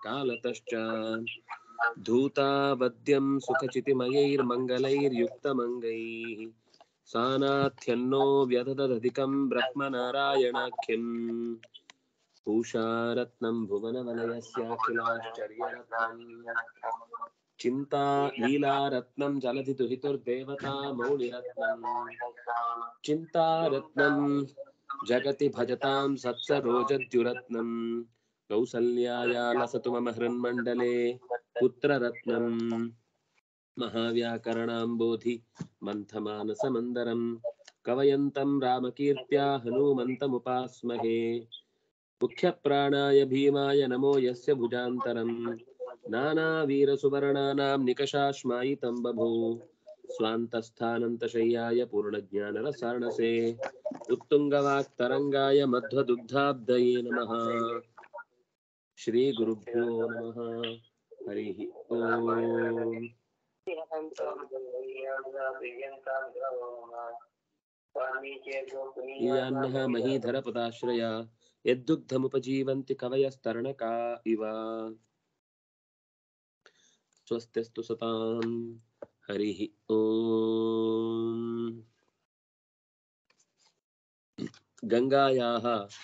कालतश्च धूतावद्यं सुखचितिमयैर्मङ्गलैर्युक्तमङ्गैः सानाथ्यन्नो व्यददधिकं ब्रह्मनारायणाख्यम् पूषारत्नं भुवनवलयस्याखिलाश्चर्यरत्नम् चिन्ता लीलारत्नं जलधि दुहितुर्देवता मौलिरत्नम् चिन्तारत्नं जगति भजतां सत्सरोजद्युरत्नम् कौसल्याया लसतु मम हृन्मण्डले पुत्ररत्नम् महाव्याकरणाम्बोधि मन्थमानसमन्दरम् कवयन्तं रामकीर्त्या हनूमन्तमुपास्महे मुख्यप्राणाय भीमाय नमो यस्य भुजान्तरम् नानावीरसुवर्णानां निकषाश्मायितं बभू स्वान्तस्थानन्तशय्याय पूर्णज्ञानरसार्णसे उत्तुङ्गवाक्तरङ्गाय मध्वदुग्धाब्दये नमः श्रीगुरुभ्यो नमः हरिः ओम् यान्नः महीधरपदाश्रया यद्दुग्धमुपजीवन्ति कवयस्तरणका इव स्वस्त्यस्तु सताम् हरिः ॐ गङ्गायाः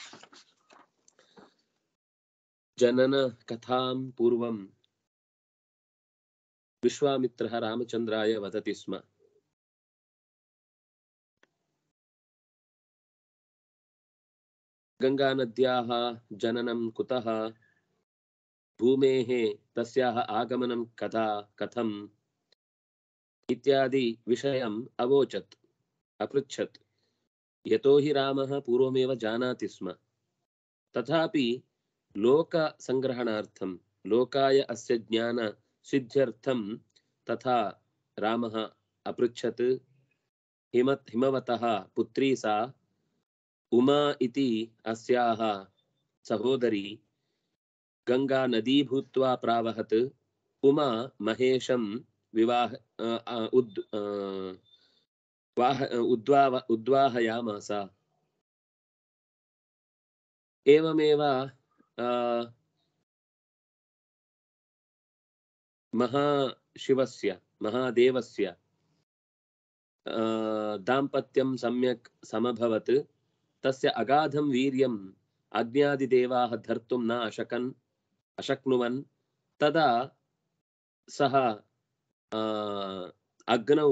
जननकथां पूर्वं विश्वामित्रः रामचन्द्राय वदति स्म गङ्गानद्याः जननं कुतः भूमेः तस्याः आगमनं कदा कथम् इत्यादि विषयम् अवोचत् अपृच्छत् यतो हि रामः पूर्वमेव जानाति स्म तथापि लोकसङ्ग्रहणार्थं लोकाय अस्य ज्ञानसिद्ध्यर्थं तथा रामः अपृच्छत् हिम हिमवतः पुत्री सा उमा इति अस्याः सहोदरी गङ्गा नदी भूत्वा प्रावहत् उमा महेशं विवाह अ, अ, उद् अ, वाह उद्वाह उद्वाहयामास एवमेव अ, महाशिवस्य महादेवस्य अ, दाम्पत्यं सम्यक् समभवत् तस्य अगाधं वीर्यम् अग्न्यादिदेवाः धर्तुं न अशकन् अशक्नुवन् तदा सः अ, अग्नौ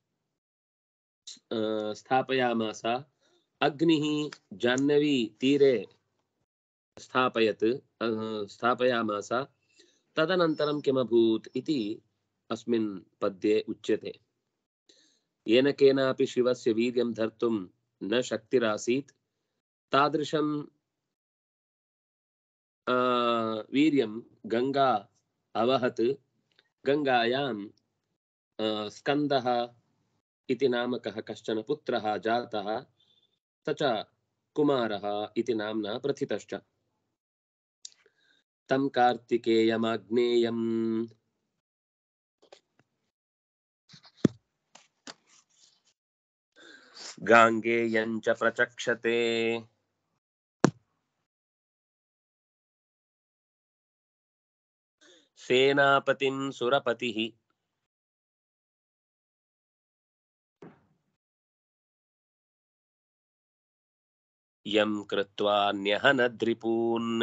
अ, स्थापयामास अग्निः जाह्नवी तीरे स्थापयत् अ, स्थापयामास तदनन्तरं किमभूत् इति अस्मिन् पद्ये उच्यते येन केनापि शिवस्य वीर्यं धर्तुं न शक्तिरासीत् तादृशं आ, वीर्यं गङ्गा अवहत् गङ्गायां आ, स्कन्दः इति नामकः कश्चन पुत्रः जातः स च कुमारः इति नाम्ना प्रथितश्च तं कार्तिकेयमाग्नेयम् गाङ्गेयं च प्रचक्षते सेनापतिं सुरपतिः यं कृत्वा न्यहनद्रिपून्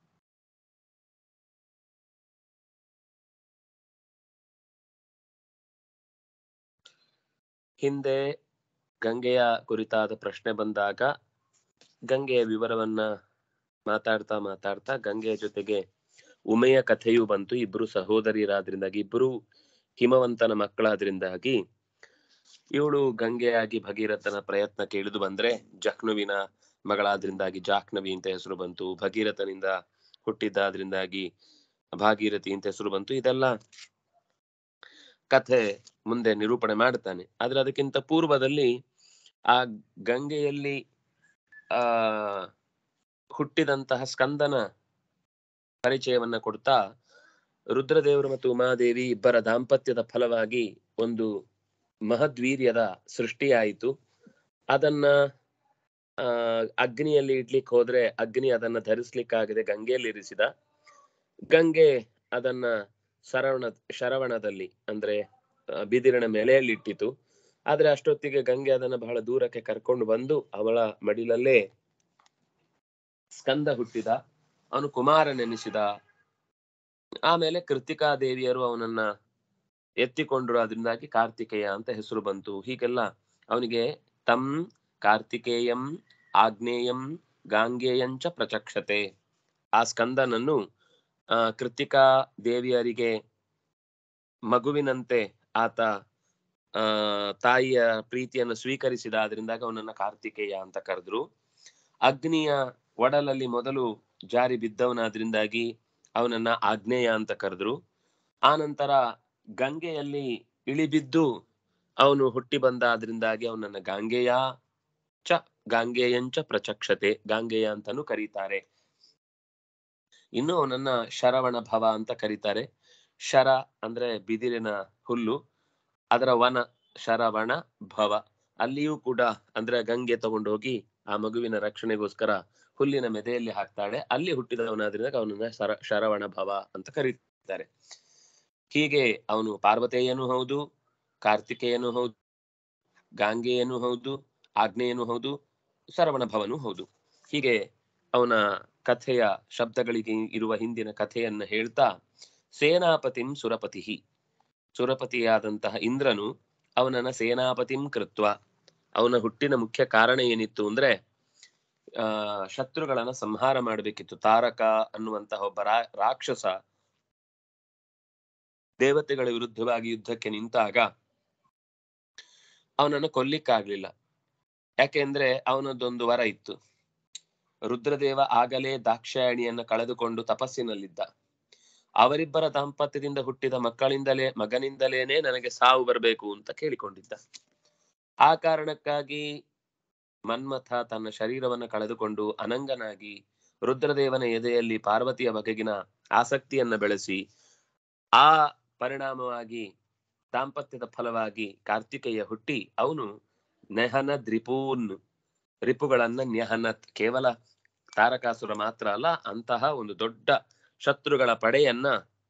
ಹಿಂದೆ ಗಂಗೆಯ ಕುರಿತಾದ ಪ್ರಶ್ನೆ ಬಂದಾಗ ಗಂಗೆಯ ವಿವರವನ್ನ ಮಾತಾಡ್ತಾ ಮಾತಾಡ್ತಾ ಗಂಗೆಯ ಜೊತೆಗೆ ಉಮೆಯ ಕಥೆಯೂ ಬಂತು ಇಬ್ರು ಸಹೋದರಿಯರಾದ್ರಿಂದಾಗಿ ಇಬ್ರು ಹಿಮವಂತನ ಮಕ್ಕಳಾದ್ರಿಂದಾಗಿ ಇವಳು ಗಂಗೆಯಾಗಿ ಭಗೀರಥನ ಪ್ರಯತ್ನ ಕೇಳಿದು ಬಂದ್ರೆ ಜಹ್ನುವಿನ ಮಗಳಾದ್ರಿಂದಾಗಿ ಜಾಹ್ನವಿ ಅಂತ ಹೆಸರು ಬಂತು ಭಗೀರಥನಿಂದ ಹುಟ್ಟಿದ್ದಾದ್ರಿಂದಾಗಿ ಭಾಗೀರಥಿ ಅಂತ ಹೆಸರು ಬಂತು ಇದೆಲ್ಲ ಕಥೆ ಮುಂದೆ ನಿರೂಪಣೆ ಮಾಡ್ತಾನೆ ಆದ್ರೆ ಅದಕ್ಕಿಂತ ಪೂರ್ವದಲ್ಲಿ ಆ ಗಂಗೆಯಲ್ಲಿ ಆ ಹುಟ್ಟಿದಂತಹ ಸ್ಕಂದನ ಪರಿಚಯವನ್ನ ಕೊಡ್ತಾ ರುದ್ರದೇವರು ಮತ್ತು ಉಮಾದೇವಿ ಇಬ್ಬರ ದಾಂಪತ್ಯದ ಫಲವಾಗಿ ಒಂದು ಮಹದ್ವೀರ್ಯದ ಸೃಷ್ಟಿಯಾಯಿತು ಅದನ್ನ ಆ ಅಗ್ನಿಯಲ್ಲಿ ಇಡ್ಲಿಕ್ಕೆ ಹೋದ್ರೆ ಅಗ್ನಿ ಅದನ್ನ ಧರಿಸ್ಲಿಕ್ಕಾಗದೆ ಗಂಗೆಯಲ್ಲಿ ಇರಿಸಿದ ಗಂಗೆ ಅದನ್ನ ಸರವಣ ಶರವಣದಲ್ಲಿ ಅಂದ್ರೆ ಆ, ಬಿದಿರಿನ ಮೇಲೆಯಲ್ಲಿ ಇಟ್ಟಿತು ಆದ್ರೆ ಅಷ್ಟೊತ್ತಿಗೆ ಗಂಗೆ ಅದನ್ನ ಬಹಳ ದೂರಕ್ಕೆ ಕರ್ಕೊಂಡು ಬಂದು ಅವಳ ಮಡಿಲಲ್ಲೇ ಸ್ಕಂದ ಹುಟ್ಟಿದ ಅವನು ಕುಮಾರನೆನಿಸಿದ ಆಮೇಲೆ ಕೃತಿಕಾ ದೇವಿಯರು ಅವನನ್ನ ಎತ್ತಿಕೊಂಡ್ರು ಅದರಿಂದಾಗಿ ಕಾರ್ತಿಕೇಯ ಅಂತ ಹೆಸರು ಬಂತು ಹೀಗೆಲ್ಲ ಅವನಿಗೆ ತಂ ಕಾರ್ತಿಕೇಯಂ ಆಗ್ನೇಯಂ ಗಾಂಗೇಯಂಚ ಪ್ರಚಕ್ಷತೆ ಆ ಸ್ಕಂದನನ್ನು ಆ ಕೃತಿಕಾ ದೇವಿಯರಿಗೆ ಮಗುವಿನಂತೆ ಆತ ಆ ತಾಯಿಯ ಪ್ರೀತಿಯನ್ನು ಸ್ವೀಕರಿಸಿದ ಅದರಿಂದಾಗ ಅವನನ್ನ ಕಾರ್ತಿಕೇಯ ಅಂತ ಕರೆದ್ರು ಅಗ್ನಿಯ ಒಡಲಲ್ಲಿ ಮೊದಲು ಜಾರಿ ಬಿದ್ದವನಾದ್ರಿಂದಾಗಿ ಅವನನ್ನ ಆಗ್ನೇಯ ಅಂತ ಕರೆದ್ರು ಆ ನಂತರ ಗಂಗೆಯಲ್ಲಿ ಇಳಿಬಿದ್ದು ಅವನು ಹುಟ್ಟಿ ಬಂದ ಆದ್ರಿಂದಾಗಿ ಅವನನ್ನ ಗಾಂಗೆಯ ಚ ಗಾಂಗೇಯಂಚ ಪ್ರಚಕ್ಷತೆ ಗಾಂಗೆಯ ಅಂತಾನು ಕರೀತಾರೆ ಇನ್ನು ಅವನನ್ನ ಶರವಣ ಭವ ಅಂತ ಕರೀತಾರೆ ಶರ ಅಂದ್ರೆ ಬಿದಿರಿನ ಹುಲ್ಲು ಅದರ ವನ ಶರವಣ ಭವ ಅಲ್ಲಿಯೂ ಕೂಡ ಅಂದ್ರೆ ಗಂಗೆ ತಗೊಂಡು ಹೋಗಿ ಆ ಮಗುವಿನ ರಕ್ಷಣೆಗೋಸ್ಕರ ಹುಲ್ಲಿನ ಮೆದೆಯಲ್ಲಿ ಹಾಕ್ತಾಳೆ ಅಲ್ಲಿ ಹುಟ್ಟಿದವನಾದ್ರಿಂದ ಅವನನ್ನ ಶರ ಶರವಣ ಭವ ಅಂತ ಕರೀತಾರೆ ಹೀಗೆ ಅವನು ಪಾರ್ವತೇಯನು ಹೌದು ಕಾರ್ತಿಕೇಯನು ಹೌದು ಗಾಂಗೆಯನು ಹೌದು ಆಗ್ನೇಯನು ಹೌದು ಶರವಣ ಭವನು ಹೌದು ಹೀಗೆ ಅವನ ಕಥೆಯ ಶಬ್ದಗಳಿಗೆ ಇರುವ ಹಿಂದಿನ ಕಥೆಯನ್ನ ಹೇಳ್ತಾ ಸೇನಾಪತಿಂ ಸುರಪತಿ ಸುರಪತಿಯಾದಂತಹ ಇಂದ್ರನು ಅವನನ್ನ ಸೇನಾಪತಿಂ ಕೃತ್ವ ಅವನ ಹುಟ್ಟಿನ ಮುಖ್ಯ ಕಾರಣ ಏನಿತ್ತು ಅಂದ್ರೆ ಆ ಶತ್ರುಗಳನ್ನ ಸಂಹಾರ ಮಾಡಬೇಕಿತ್ತು ತಾರಕ ಅನ್ನುವಂತಹ ಒಬ್ಬ ರಾ- ರಾಕ್ಷಸ ದೇವತೆಗಳ ವಿರುದ್ಧವಾಗಿ ಯುದ್ಧಕ್ಕೆ ನಿಂತಾಗ ಅವನನ್ನು ಕೊಲ್ಲಿಕ್ಕಾಗ್ಲಿಲ್ಲ ಯಾಕೆಂದ್ರೆ ಅವನದೊಂದು ವರ ಇತ್ತು ರುದ್ರದೇವ ಆಗಲೇ ದಾಕ್ಷಾಯಣಿಯನ್ನ ಕಳೆದುಕೊಂಡು ತಪಸ್ಸಿನಲ್ಲಿದ್ದ ಅವರಿಬ್ಬರ ದಾಂಪತ್ಯದಿಂದ ಹುಟ್ಟಿದ ಮಕ್ಕಳಿಂದಲೇ ಮಗನಿಂದಲೇನೆ ನನಗೆ ಸಾವು ಬರಬೇಕು ಅಂತ ಕೇಳಿಕೊಂಡಿದ್ದ ಆ ಕಾರಣಕ್ಕಾಗಿ ಮನ್ಮಥ ತನ್ನ ಶರೀರವನ್ನ ಕಳೆದುಕೊಂಡು ಅನಂಗನಾಗಿ ರುದ್ರದೇವನ ಎದೆಯಲ್ಲಿ ಪಾರ್ವತಿಯ ಬಗೆಗಿನ ಆಸಕ್ತಿಯನ್ನ ಬೆಳೆಸಿ ಆ ಪರಿಣಾಮವಾಗಿ ದಾಂಪತ್ಯದ ಫಲವಾಗಿ ಕಾರ್ತಿಕೇಯ ಹುಟ್ಟಿ ಅವನು ನೆಹನದ್ ರಿಪೂನ್ ರಿಪುಗಳನ್ನ ನ್ಯಹನತ್ ಕೇವಲ ತಾರಕಾಸುರ ಮಾತ್ರ ಅಲ್ಲ ಅಂತಹ ಒಂದು ದೊಡ್ಡ ಶತ್ರುಗಳ ಪಡೆಯನ್ನ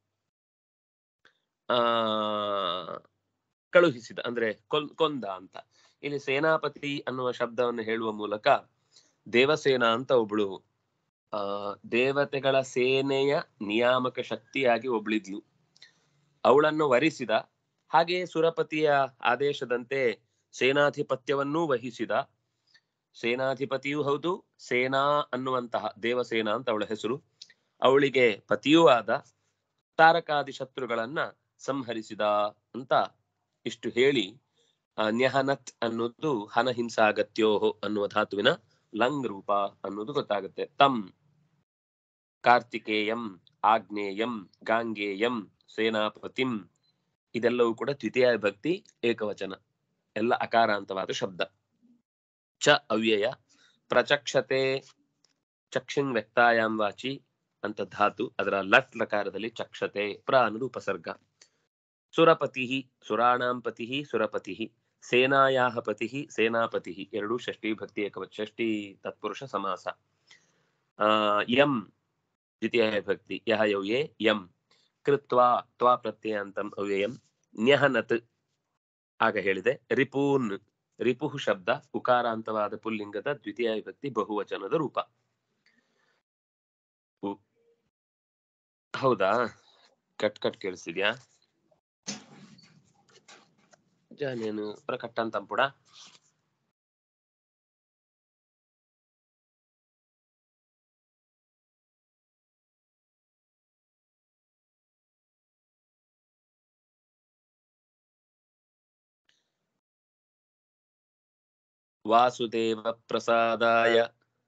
ಆ ಕಳುಹಿಸಿದ ಅಂದ್ರೆ ಕೊಲ್ ಕೊಂದ ಅಂತ ಇಲ್ಲಿ ಸೇನಾಪತಿ ಅನ್ನುವ ಶಬ್ದವನ್ನು ಹೇಳುವ ಮೂಲಕ ದೇವಸೇನಾ ಅಂತ ಒಬ್ಳು ಆ ದೇವತೆಗಳ ಸೇನೆಯ ನಿಯಾಮಕ ಶಕ್ತಿಯಾಗಿ ಒಬ್ಳಿದ್ಲು ಅವಳನ್ನು ವರಿಸಿದ ಹಾಗೆ ಸುರಪತಿಯ ಆದೇಶದಂತೆ ಸೇನಾಧಿಪತ್ಯವನ್ನೂ ವಹಿಸಿದ ಸೇನಾಧಿಪತಿಯೂ ಹೌದು ಸೇನಾ ಅನ್ನುವಂತಹ ದೇವಸೇನಾ ಅಂತ ಅವಳ ಹೆಸರು ಅವಳಿಗೆ ಪತಿಯೂ ಆದ ತಾರಕಾದಿ ಶತ್ರುಗಳನ್ನ ಸಂಹರಿಸಿದ ಅಂತ ಇಷ್ಟು ಹೇಳಿ ಆ, ನ್ಯಹನತ್ ಅನ್ನೋದು ಹನಹಿಂಸಾಗತ್ಯೋಹೋ ಅನ್ನುವ ಧಾತುವಿನ ಲಂಗ್ ರೂಪ ಅನ್ನೋದು ಗೊತ್ತಾಗುತ್ತೆ ತಂ ಕಾರ್ತಿಕೇಯಂ ಆಗ್ನೇಯಂ ಗಾಂಗೇಯಂ ಸೇನಾಪತಿಂ ಇದೆಲ್ಲವೂ ಕೂಡ ದ್ವಿತೀಯ ವಿಭಕ್ತಿ ಏಕವಚನ ಎಲ್ಲ ಅಕಾರಾಂತವಾದ ಶಬ್ದ ಚ ಅವ್ಯಯ ಪ್ರಚಕ್ಷತೆ ಚಕ್ಷಿನ್ ವ್ಯಕ್ತಾಯಾಂ ವಾಚಿ ಅಂತ ಧಾತು ಅದರ ಲಟ್ ಲಕಾರದಲ್ಲಿ ಚಕ್ಷತೆ ಪ್ರ ಅನ್ನೋದು ಉಪಸರ್ಗ ಸುರಪತಿ ಸುರಾಣಾಂ ಪತಿ ಸುರಪತಿ ಸೇನಾಯಾಹ ಪತಿ ಸೇನಾಪತಿ ಎರಡೂ ಷಷ್ಠಿ ಭಕ್ತಿ ಏಕವಚ ಷಷ್ಠಿ ತತ್ಪುರುಷ ಸಮಾಸ ಆ ಯಂ ದ್ವಿತೀಯ ವಿಭಕ್ತಿ ಯಹ ಯೌ ಯೇ ಯಂ ಕೃತ್ವಾ ತ್ವಾ ಪ್ರತ್ಯಯಾಂತಂ ಅವ್ಯಯಂ ನ್ಯಹನತ್ ಆಗ ಹೇಳಿದೆ ರಿಪೂನ್ ರಿಪುಃ ಶಬ್ದ ಉಕಾರಾಂತವಾದ ಪುಲ್ಲಿಂಗದ ದ್ವಿತೀಯ ವಿಭಕ್ತಿ ಬಹುವಚನದ ರೂಪ ಉ- ಹೌದಾ ಕಟ್ ಕಟ್ ಕೇಳಿಸ್ತಿದ್ಯಾ ಜಾನೇನು ಪ್ರಕಟ್ಟಂತಂಪುಡ ವಾಸುದೇವ ಪ್ರಸಾದಾಯ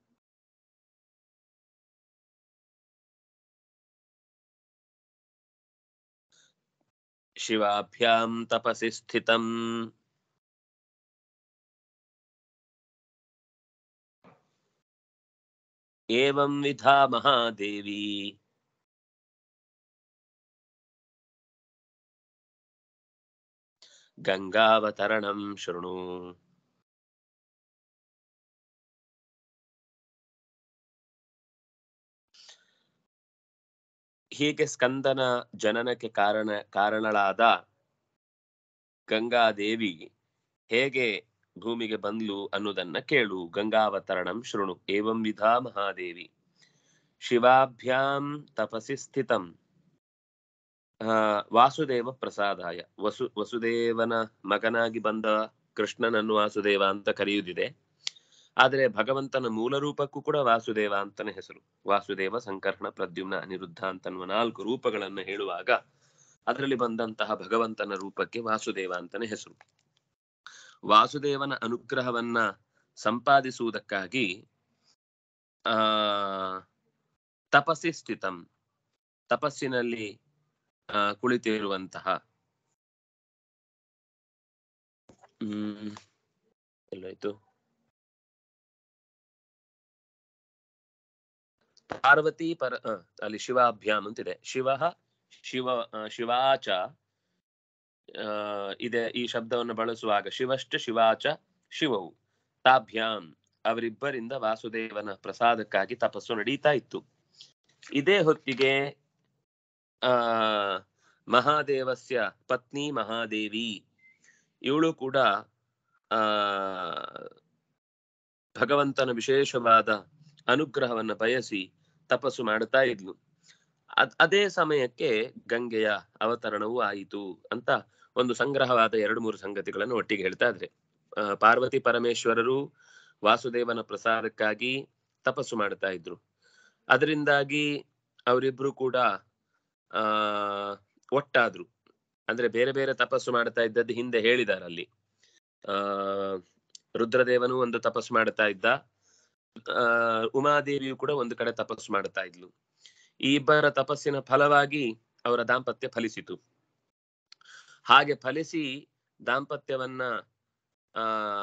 ಶಿವಾಭ್ಯಾಂ ತಪಸಿ ಸ್ಥಿತಂ ಏವಂ ವಿಧಾ ಮಹಾದೇವಿ ಗಂಗಾವತರಣಂ ಶೃಣು ಹೀಗೆ ಸ್ಕಂದನ ಜನನಕ್ಕೆ ಕಾರಣ ಕಾರಣಳಾದ ಗಂಗಾದೇವಿ ಹೇಗೆ ಭೂಮಿಗೆ ಬಂದ್ಲು ಅನ್ನೋದನ್ನ ಕೇಳು ಗಂಗಾವತರಣಂ ಶೃಣು ಏವಂ ವಿಧಾ ಮಹಾದೇವಿ ಶಿವಾಭ್ಯಾಂ ತಪಸಿ ಸ್ಥಿತಂ ಆ, ವಾಸುದೇವ ಪ್ರಸಾದಾಯ ವಸು ವಸುದೇವನ ಮಗನಾಗಿ ಬಂದ ಕೃಷ್ಣನನ್ನು ವಾಸುದೇವ ಅಂತ ಕರೆಯುವುದಿದೆ ಆದರೆ ಭಗವಂತನ ಮೂಲ ರೂಪಕ್ಕೂ ಕೂಡ ವಾಸುದೇವ ಅಂತಾನೆ ಹೆಸರು ವಾಸುದೇವ ಸಂಕರ್ಷಣ ಪ್ರದ್ಯುಮ್ನ ಅನಿರುದ್ಧ ಅಂತನ್ನುವ ನಾಲ್ಕು ರೂಪಗಳನ್ನು ಹೇಳುವಾಗ ಅದರಲ್ಲಿ ಬಂದಂತಹ ಭಗವಂತನ ರೂಪಕ್ಕೆ ವಾಸುದೇವ ಅಂತಾನೆ ಹೆಸರು ವಾಸುದೇವನ ಅನುಗ್ರಹವನ್ನ ಸಂಪಾದಿಸುವುದಕ್ಕಾಗಿ ಆ ತಪಸ್ಸಿ ಸ್ಥಿತಂ ತಪಸ್ಸಿನಲ್ಲಿ ಆ, ಕುಳಿತಿರುವಂತಹ ಹ್ಮ್ ಎಲ್ಲಾಯ್ತು ಪಾರ್ವತಿ ಪರ ಆ, ಅಲ್ಲಿ ಶಿವಾಭ್ಯಾಮ್ ಅಂತಿದೆ ಶಿವ ಶಿವ ಆ, ಶಿವಾಚ ಆ, ಇದೆ ಈ ಶಬ್ದವನ್ನು ಬಳಸುವಾಗ ಶಿವಶ್ಚ ಶಿವಾಚ ಶಿವವು ತಾಭ್ಯಾಂ ಅವರಿಬ್ಬರಿಂದ ವಾಸುದೇವನ ಪ್ರಸಾದಕ್ಕಾಗಿ ತಪಸ್ಸು ನಡೀತಾ ಇತ್ತು ಇದೇ ಹೊತ್ತಿಗೆ ಆ ಮಹಾದೇವಸ್ಯ ಪತ್ನಿ ಮಹಾದೇವಿ ಇವಳು ಕೂಡ ಆ ಭಗವಂತನ ವಿಶೇಷವಾದ ಅನುಗ್ರಹವನ್ನ ಬಯಸಿ ತಪಸ್ಸು ಮಾಡುತ್ತಾ ಇದ್ಲು ಅದ್ ಅದೇ ಸಮಯಕ್ಕೆ ಗಂಗೆಯ ಅವತರಣವೂ ಆಯಿತು ಅಂತ ಒಂದು ಸಂಗ್ರಹವಾದ ಎರಡು ಮೂರು ಸಂಗತಿಗಳನ್ನು ಒಟ್ಟಿಗೆ ಹೇಳ್ತಾ ಇದ್ರೆ ಆ, ಪಾರ್ವತಿ ಪರಮೇಶ್ವರರು ವಾಸುದೇವನ ಪ್ರಸಾದಕ್ಕಾಗಿ ತಪಸ್ಸು ಮಾಡ್ತಾ ಇದ್ರು ಅದರಿಂದಾಗಿ ಅವರಿಬ್ರು ಕೂಡ ಆ ಒಟ್ಟಾದ್ರು ಅಂದ್ರೆ ಬೇರೆ ಬೇರೆ ತಪಸ್ಸು ಮಾಡ್ತಾ ಇದ್ದದ್ದು ಹಿಂದೆ ಹೇಳಿದಾರೆ ಅಲ್ಲಿ ಆ ರುದ್ರದೇವನು ಒಂದು ತಪಸ್ಸು ಮಾಡ್ತಾ ಇದ್ದ ಆ ಉಮಾದೇವಿಯು ಕೂಡ ಒಂದು ಕಡೆ ತಪಸ್ಸು ಮಾಡ್ತಾ ಇದ್ಲು ಈ ಇಬ್ಬರ ತಪಸ್ಸಿನ ಫಲವಾಗಿ ಅವರ ದಾಂಪತ್ಯ ಫಲಿಸಿತು ಹಾಗೆ ಫಲಿಸಿ ದಾಂಪತ್ಯವನ್ನ ಆ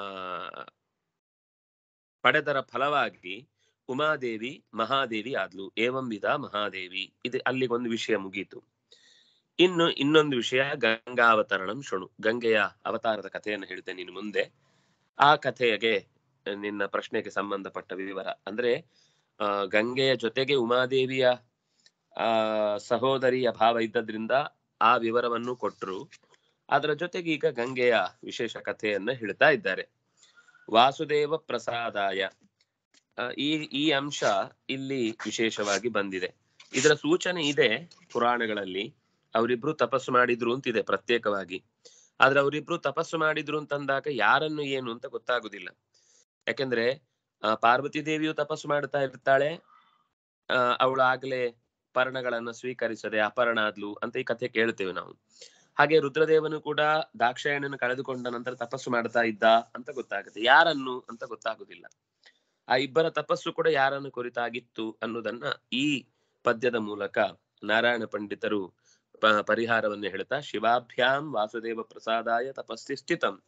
ಪಡೆದರ ಫಲವಾಗಿ ಉಮಾದೇವಿ ಮಹಾದೇವಿ ಆದ್ಲು ಏವಂ ವಿಧ ಮಹಾದೇವಿ ಇದು ಅಲ್ಲಿಗೊಂದು ವಿಷಯ ಮುಗೀತು ಇನ್ನು ಇನ್ನೊಂದು ವಿಷಯ ಗಂಗಾವತರಣಂ ಶೃಣು ಗಂಗೆಯ ಅವತಾರದ ಕಥೆಯನ್ನು ಹೇಳ್ತೇನೆ ನೀನು ಮುಂದೆ ಆ ಕಥೆಗೆ ನಿನ್ನ ಪ್ರಶ್ನೆಗೆ ಸಂಬಂಧಪಟ್ಟ ವಿವರ ಅಂದ್ರೆ ಆ ಗಂಗೆಯ ಜೊತೆಗೆ ಉಮಾದೇವಿಯ ಆ ಸಹೋದರಿಯ ಭಾವ ಇದ್ದದ್ರಿಂದ ಆ ವಿವರವನ್ನು ಕೊಟ್ಟರು ಅದರ ಜೊತೆಗೆ ಈಗ ಗಂಗೆಯ ವಿಶೇಷ ಕಥೆಯನ್ನ ಹೇಳ್ತಾ ಇದ್ದಾರೆ ವಾಸುದೇವ ಪ್ರಸಾದಾಯ ಆ, ಈ ಈ ಅಂಶ ಇಲ್ಲಿ ವಿಶೇಷವಾಗಿ ಬಂದಿದೆ ಇದರ ಸೂಚನೆ ಇದೆ ಪುರಾಣಗಳಲ್ಲಿ ಅವರಿಬ್ರು ತಪಸ್ಸು ಮಾಡಿದ್ರು ಅಂತಿದೆ ಪ್ರತ್ಯೇಕವಾಗಿ ಆದ್ರೆ ಅವರಿಬ್ರು ತಪಸ್ಸು ಮಾಡಿದ್ರು ಅಂತಂದಾಗ ಯಾರನ್ನು ಏನು ಅಂತ ಗೊತ್ತಾಗುದಿಲ್ಲ ಯಾಕೆಂದ್ರೆ ಆ, ಪಾರ್ವತಿ ದೇವಿಯು ತಪಸ್ಸು ಮಾಡ್ತಾ ಇರ್ತಾಳೆ ಆ ಅವಳು ಆಗ್ಲೇ ಪರ್ಣಗಳನ್ನ ಸ್ವೀಕರಿಸದೆ ಅಪರ್ಣ ಆದ್ಲು ಅಂತ ಈ ಕಥೆ ಕೇಳ್ತೇವೆ ನಾವು ಹಾಗೆ ರುದ್ರದೇವನು ಕೂಡ ದಾಕ್ಷಾಯಣನ ಕಳೆದುಕೊಂಡ ನಂತರ ತಪಸ್ಸು ಮಾಡ್ತಾ ಇದ್ದ ಅಂತ ಗೊತ್ತಾಗುತ್ತೆ ಯಾರನ್ನು ಅಂತ ಗೊತ್ತಾಗುದಿಲ್ಲ ಆ ಇಬ್ಬರ ತಪಸ್ಸು ಕೂಡ ಯಾರನ್ನು ಕುರಿತಾಗಿತ್ತು ಅನ್ನೋದನ್ನ ಈ ಪದ್ಯದ ಮೂಲಕ ನಾರಾಯಣ ಪಂಡಿತರು ಪ- ಪರಿಹಾರವನ್ನು ಹೇಳ್ತಾ ಶಿವಾಭ್ಯಾಂ ವಾಸುದೇವ ಪ್ರಸಾದಾಯ ತಪಸ್ಸಿ ಸ್ಥಿತಂ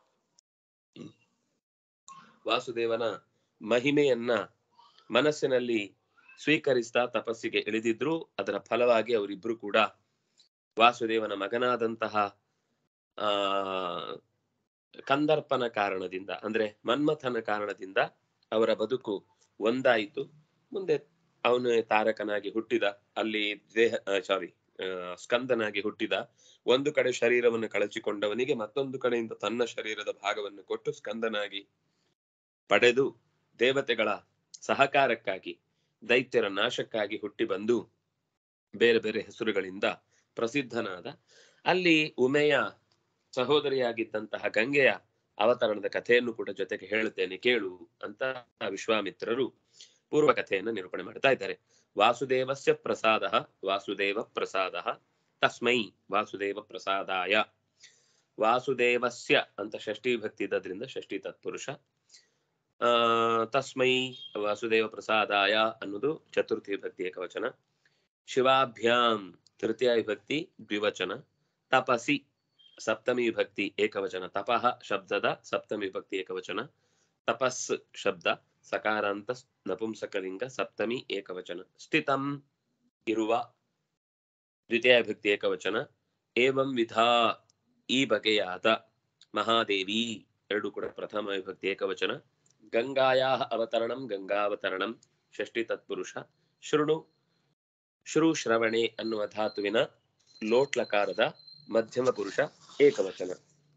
ವಾಸುದೇವನ ಮಹಿಮೆಯನ್ನ ಮನಸ್ಸಿನಲ್ಲಿ ಸ್ವೀಕರಿಸ್ತಾ ತಪಸ್ಸಿಗೆ ಇಳಿದಿದ್ರು ಅದರ ಫಲವಾಗಿ ಅವರಿಬ್ರು ಕೂಡ ವಾಸುದೇವನ ಮಗನಾದಂತಹ ಆ ಕಂದರ್ಪನ ಕಾರಣದಿಂದ ಅಂದ್ರೆ ಮನ್ಮಥನ ಕಾರಣದಿಂದ ಅವರ ಬದುಕು ಒಂದಾಯಿತು ಮುಂದೆ ಅವನು ತಾರಕನಾಗಿ ಹುಟ್ಟಿದ ಅಲ್ಲಿ ದೇಹ ಸಾರಿ ಸ್ಕಂದನಾಗಿ ಹುಟ್ಟಿದ ಒಂದು ಕಡೆ ಶರೀರವನ್ನು ಕಳಚಿಕೊಂಡವನಿಗೆ ಮತ್ತೊಂದು ಕಡೆಯಿಂದ ತನ್ನ ಶರೀರದ ಭಾಗವನ್ನು ಕೊಟ್ಟು ಸ್ಕಂದನಾಗಿ ಪಡೆದು ದೇವತೆಗಳ ಸಹಕಾರಕ್ಕಾಗಿ ದೈತ್ಯರ ನಾಶಕ್ಕಾಗಿ ಹುಟ್ಟಿ ಬಂದು ಬೇರೆ ಬೇರೆ ಹೆಸರುಗಳಿಂದ ಪ್ರಸಿದ್ಧನಾದ ಅಲ್ಲಿ ಉಮೆಯ ಸಹೋದರಿಯಾಗಿದ್ದಂತಹ ಗಂಗೆಯ ಅವತರಣದ ಕಥೆಯನ್ನು ಕೂಡ ಜೊತೆಗೆ ಹೇಳುತ್ತೇನೆ ಕೇಳು ಅಂತ ವಿಶ್ವಾಮಿತ್ರರು ಪೂರ್ವ ಕಥೆಯನ್ನು ನಿರೂಪಣೆ ಮಾಡ್ತಾ ಇದ್ದಾರೆ ವಾಸುದೇವಸ್ಯ ಪ್ರಸಾದ ವಾಸುದೇವ ಪ್ರಸಾದ ತಸ್ಮೈ ವಾಸುದೇವ ಪ್ರಸಾದಾಯ ವಾಸುದೇವಸ್ಯ ಅಂತ ಷಷ್ಠಿ ಭಕ್ತಿ ಇದ್ದದ್ರಿಂದ ಷಷ್ಠಿ ತತ್ಪುರುಷ ಆ ತಸ್ಮೈ ವಾಸುದೇವ ಪ್ರಸಾದಾಯ ಅನ್ನೋದು ಚತುರ್ಥಿ ಭಕ್ತಿ ಏಕವಚನ ಶಿವಾಭ್ಯಾಂ ತೃತೀಯ ವಿಭಕ್ತಿ ದ್ವಿವಚನ ತಪಸಿ ಸಪ್ತಮಿ ವಿಭಕ್ತಿ ಏಕವಚನ ತಪಃ ಶಬ್ದದ ಸಪ್ತಮಿ ವಿಭಕ್ತಿ ಏಕವಚನ ತಪಸ್ ಶಬ್ದ ಸಕಾರಾಂತ ನಪುಂಸಕಲಿಂಗ ಸಪ್ತಮಿ ಏಕವಚನ ಸ್ಥಿತಂ ಇರುವ ದ್ವಿತೀಯ ವಿಭಕ್ತಿ ಏಕವಚನ ಏವಂ ವಿಧಾ ಈ ಬಗೆಯಾದ ಮಹಾದೇವಿ ಎರಡು ಕೂಡ ಪ್ರಥಮ ವಿಭಕ್ತಿ ಏಕವಚನ ಗಂಗಾಯಾ ಅವತರಣಂ ಗಂಗಾವತರಣಂ ಷಷ್ಠಿ ತತ್ಪುರುಷ ಶೃಣು ಶ್ರೂ ಶ್ರವಣೆ ಅನ್ನುವ ಧಾತುವಿನ ಲೋಟ್ಲಕಾರದ ಮಧ್ಯಮ ಪುರುಷ ಏಕವಚನ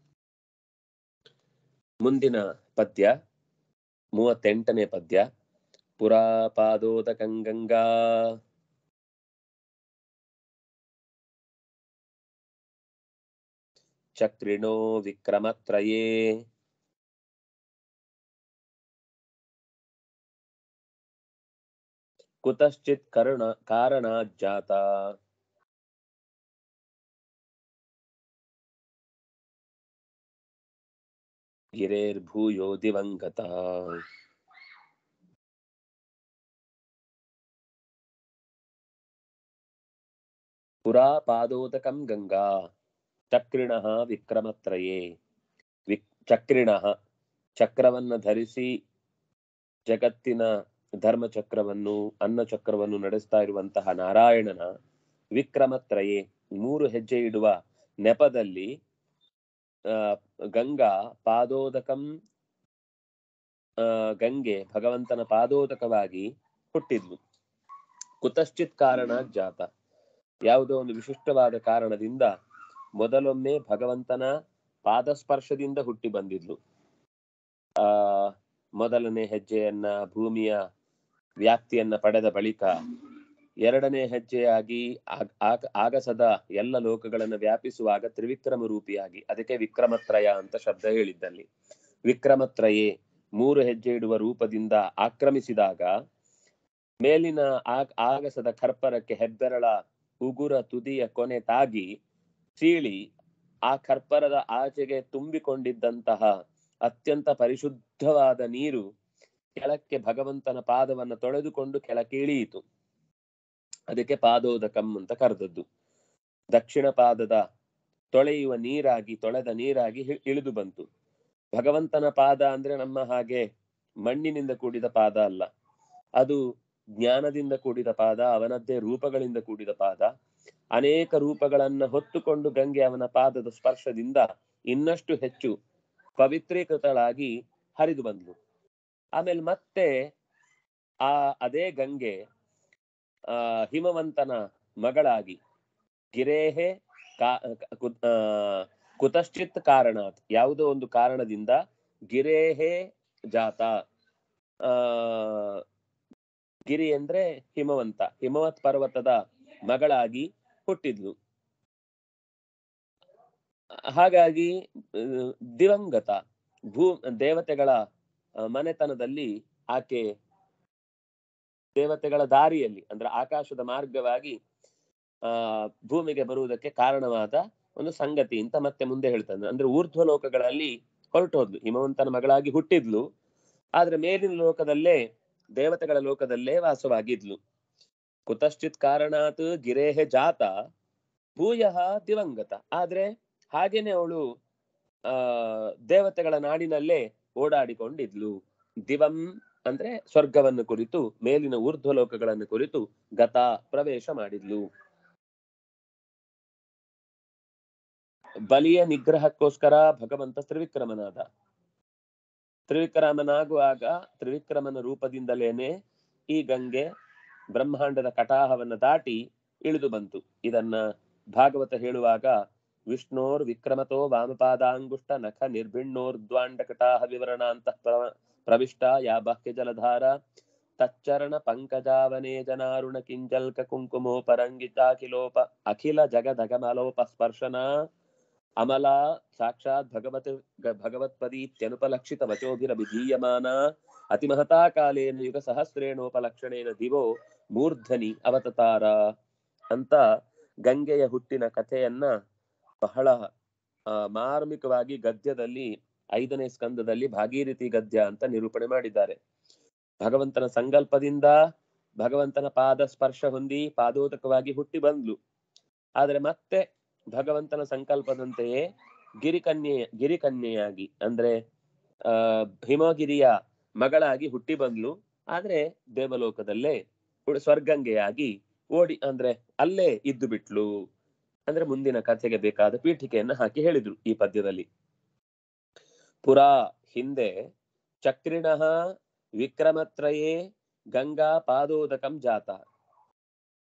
ಮುಂದಿನ ಪದ್ಯ ಮೂವತ್ತೆಂಟನೇ ಪದ್ಯ ಪುರಾಪಾದೋದಕಂಗಂಗಾ ಚಕ್ರಿಣೋ ವಿಕ್ರಮತ್ರಯೇ ಕುತಶ್ಚಿತ್ ಕರ್ಣ ಕಾರಣಾಜ್ಜಾತ ಗಿರೇರ್ಭೂಯೋ ದಿವಂಗತ ಪುರಾ ಪಾದೋದಕಂ ಗಂಗಾ ಚಕ್ರಿಣಃ ವಿಕ್ರಮತ್ರಯೇ ವಿಕ್ ಚಕ್ರಿಣಃ ಚಕ್ರವನ್ನ ಧರಿಸಿ ಜಗತ್ತಿನ ಧರ್ಮ ಚಕ್ರವನ್ನು ಅನ್ನ ಚಕ್ರವನ್ನು ನಡೆಸ್ತಾ ಇರುವಂತಹ ನಾರಾಯಣನ ವಿಕ್ರಮತ್ರಯೇ ಮೂರು ಹೆಜ್ಜೆ ಇಡುವ ನೆಪದಲ್ಲಿ ಆ ಗಂಗಾ ಪಾದೋದಕಂ ಆ ಗಂಗೆ ಭಗವಂತನ ಪಾದೋದಕವಾಗಿ ಹುಟ್ಟಿದ್ಲು ಕುತಶ್ಚಿತ್ ಕಾರಣ ಜಾತ ಯಾವುದೋ ಒಂದು ವಿಶಿಷ್ಟವಾದ ಕಾರಣದಿಂದ ಮೊದಲೊಮ್ಮೆ ಭಗವಂತನ ಪಾದಸ್ಪರ್ಶದಿಂದ ಹುಟ್ಟಿ ಬಂದಿದ್ಲು ಆ ಮೊದಲನೇ ಹೆಜ್ಜೆಯನ್ನ ಭೂಮಿಯ ವ್ಯಾಪ್ತಿಯನ್ನ ಪಡೆದ ಬಳಿಕ ಎರಡನೇ ಹೆಜ್ಜೆಯಾಗಿ ಆಗ- ಆಗ- ಆಗಸದ ಎಲ್ಲ ಲೋಕಗಳನ್ನು ವ್ಯಾಪಿಸುವಾಗ ತ್ರಿವಿಕ್ರಮ ರೂಪಿಯಾಗಿ ಅದಕ್ಕೆ ವಿಕ್ರಮತ್ರಯ ಅಂತ ಶಬ್ದ ಹೇಳಿದ್ದಲ್ಲಿ ವಿಕ್ರಮತ್ರಯೇ ಮೂರು ಹೆಜ್ಜೆ ಇಡುವ ರೂಪದಿಂದ ಆಕ್ರಮಿಸಿದಾಗ ಮೇಲಿನ ಆಗ- ಆಗಸದ ಕರ್ಪರಕ್ಕೆ ಹೆಬ್ಬೆರಳ ಉಗುರ ತುದಿಯ ಕೊನೆ ತಾಗಿ ಸೀಳಿ ಆ ಕರ್ಪರದ ಆಚೆಗೆ ತುಂಬಿಕೊಂಡಿದ್ದಂತಹ ಅತ್ಯಂತ ಪರಿಶುದ್ಧವಾದ ನೀರು ಕೆಳಕ್ಕೆ ಭಗವಂತನ ಪಾದವನ್ನು ತೊಳೆದುಕೊಂಡು ಕೆಳಕ್ಕೆ ಇಳಿಯಿತು ಅದಕ್ಕೆ ಪಾದೋದಕಂ ಅಂತ ಕರೆದದ್ದು ದಕ್ಷಿಣ ಪಾದದ ತೊಳೆಯುವ ನೀರಾಗಿ ತೊಳೆದ ನೀರಾಗಿ ಹಿ- ಇಳಿದು ಬಂತು ಭಗವಂತನ ಪಾದ ಅಂದ್ರೆ ನಮ್ಮ ಹಾಗೆ ಮಣ್ಣಿನಿಂದ ಕೂಡಿದ ಪಾದ ಅಲ್ಲ ಅದು ಜ್ಞಾನದಿಂದ ಕೂಡಿದ ಪಾದ ಅವನದ್ದೇ ರೂಪಗಳಿಂದ ಕೂಡಿದ ಪಾದ ಅನೇಕ ರೂಪಗಳನ್ನ ಹೊತ್ತುಕೊಂಡು ಗಂಗೆ ಅವನ ಪಾದದ ಸ್ಪರ್ಶದಿಂದ ಇನ್ನಷ್ಟು ಹೆಚ್ಚು ಪವಿತ್ರೀಕೃತಳಾಗಿ ಹರಿದು ಬಂದ್ಲು ಆಮೇಲೆ ಮತ್ತೆ ಆ ಅದೇ ಗಂಗೆ ಆ ಹಿಮವಂತನ ಮಗಳಾಗಿ ಗಿರೇಹೆ ಕಾ ಕು- ಆ, ಕುತಶ್ಚಿತ್ ಕಾರಣಾತ್ ಯಾವುದೋ ಒಂದು ಕಾರಣದಿಂದ ಗಿರೇಹೆ ಜಾತ ಆ ಗಿರಿ ಅಂದ್ರೆ ಹಿಮವಂತ ಹಿಮವತ್ ಪರ್ವತದ ಮಗಳಾಗಿ ಹುಟ್ಟಿದ್ಲು ಹಾಗಾಗಿ ಆ, ದಿವಂಗತ ಭೂ ದೇವತೆಗಳ ಆ, ಮನೆತನದಲ್ಲಿ ಆಕೆ ದೇವತೆಗಳ ದಾರಿಯಲ್ಲಿ ಅಂದ್ರೆ ಆಕಾಶದ ಮಾರ್ಗವಾಗಿ ಆ ಭೂಮಿಗೆ ಬರುವುದಕ್ಕೆ ಕಾರಣವಾದ ಒಂದು ಸಂಗತಿ ಅಂತ ಮತ್ತೆ ಮುಂದೆ ಹೇಳ್ತಾನೆ ಅಂದ್ರೆ ಊರ್ಧ್ವ ಲೋಕಗಳಲ್ಲಿ ಹೊರಟು ಹೋದ್ಲು ಹಿಮವಂತನ ಮಗಳಾಗಿ ಹುಟ್ಟಿದ್ಲು ಆದ್ರೆ ಮೇಲಿನ ಲೋಕದಲ್ಲೇ ದೇವತೆಗಳ ಲೋಕದಲ್ಲೇ ವಾಸವಾಗಿದ್ಲು ಕುತಶ್ಚಿತ್ ಕಾರಣಾತ್ ಗಿರೇಹೆ ಜಾತ ಭೂಯ ದಿವಂಗತ ಆದ್ರೆ ಹಾಗೇನೆ ಅವಳು ಆ ದೇವತೆಗಳ ನಾಡಿನಲ್ಲೇ ಓಡಾಡಿಕೊಂಡಿದ್ಲು ದಿವಂ ಅಂದ್ರೆ ಸ್ವರ್ಗವನ್ನು ಕುರಿತು ಮೇಲಿನ ಊರ್ಧ್ವ ಲೋಕಗಳನ್ನು ಕುರಿತು ಗತ ಪ್ರವೇಶ ಮಾಡಿದ್ಲು ಬಲಿಯ ನಿಗ್ರಹಕ್ಕೋಸ್ಕರ ಭಗವಂತ ತ್ರಿವಿಕ್ರಮನಾದ ತ್ರಿವಿಕ್ರಮನಾಗುವಾಗ ತ್ರಿವಿಕ್ರಮನ ರೂಪದಿಂದಲೇನೆ ಈ ಗಂಗೆ ಬ್ರಹ್ಮಾಂಡದ ಕಟಾಹವನ್ನ ದಾಟಿ ಇಳಿದು ಬಂತು ಇದನ್ನ ಭಾಗವತ ಹೇಳುವಾಗ ವಿಷ್ಣೋರ್ ವಿಕ್ರಮತೋ ವಾಮಪಾದಾಂಗುಷ್ಟ ನಖ ನಿರ್ಭಿಣ್ಣೋರ್ದ್ವಾಂಡ ಕಟಾಹ ವಿವರಣ ಅಂತ ಪ್ರವಿಷ್ಟ ಯಾ ಬಾಹ್ಯ ಜಲಧಾರ ತಚ್ಚರಣ ಪಂಕಜಾವನೇ ಜನಾರುಣ ಕಿಂಜಲ್ಕ ಕುಂಕುಮೋಪರಂಗಿತಾಖಿಲೋಪ ಅಖಿಲ ಜಗದಗಮಲೋಪ ಸ್ಪರ್ಶನ ಅಮಲ ಸಾಕ್ಷಾತ್ ಭಗವತ್ ಗ- ಭಗವತ್ಪದೀತ್ಯನುಪಲಕ್ಷಿತ ವಚೋಭಿರಭಿಧೀಯಮಾನ ಅತಿಮಹತಾ ಕಾಲೇನ ಯುಗ ಸಹಸ್ರೇಣೋಪಲಕ್ಷಣೇನ ದಿವೋ ಮೂರ್ಧನಿ ಅವತತಾರ ಅಂತ ಗಂಗೆಯ ಹುಟ್ಟಿನ ಕಥೆಯನ್ನ ಬಹಳ ಆ, ಮಾರ್ಮಿಕವಾಗಿ ಗದ್ಯದಲ್ಲಿ ಐದನೇ ಸ್ಕಂದದಲ್ಲಿ ಭಾಗೀರಥಿ ಗದ್ಯ ಅಂತ ನಿರೂಪಣೆ ಮಾಡಿದ್ದಾರೆ ಭಗವಂತನ ಸಂಕಲ್ಪದಿಂದ ಭಗವಂತನ ಪಾದ ಸ್ಪರ್ಶ ಹೊಂದಿ ಪಾದೋದಕವಾಗಿ ಹುಟ್ಟಿ ಬಂದ್ಲು ಆದ್ರೆ ಮತ್ತೆ ಭಗವಂತನ ಸಂಕಲ್ಪದಂತೆಯೇ ಗಿರಿಕನ್ಯೆ ಗಿರಿಕನ್ಯೆಯಾಗಿ ಅಂದ್ರೆ ಆ ಹಿಮಗಿರಿಯ ಮಗಳಾಗಿ ಹುಟ್ಟಿ ಬಂದ್ಲು ಆದ್ರೆ ದೇವಲೋಕದಲ್ಲೇ ಉಳ್- ಸ್ವರ್ಗಂಗೆಯಾಗಿ ಓಡಿ ಅಂದ್ರೆ ಅಲ್ಲೇ ಇದ್ದು ಬಿಟ್ಲು ಅಂದ್ರೆ ಮುಂದಿನ ಕಥೆಗೆ ಬೇಕಾದ ಪೀಠಿಕೆಯನ್ನ ಹಾಕಿ ಹೇಳಿದ್ರು ಈ ಪದ್ಯದಲ್ಲಿ ಪುರಾ ಹಿಂದೆ ಚಕ್ರಿಣಃ ವಿಕ್ರಮತ್ರಯೇ ಗಂಗಾ ಪಾದೋದಕಂ ಜಾತ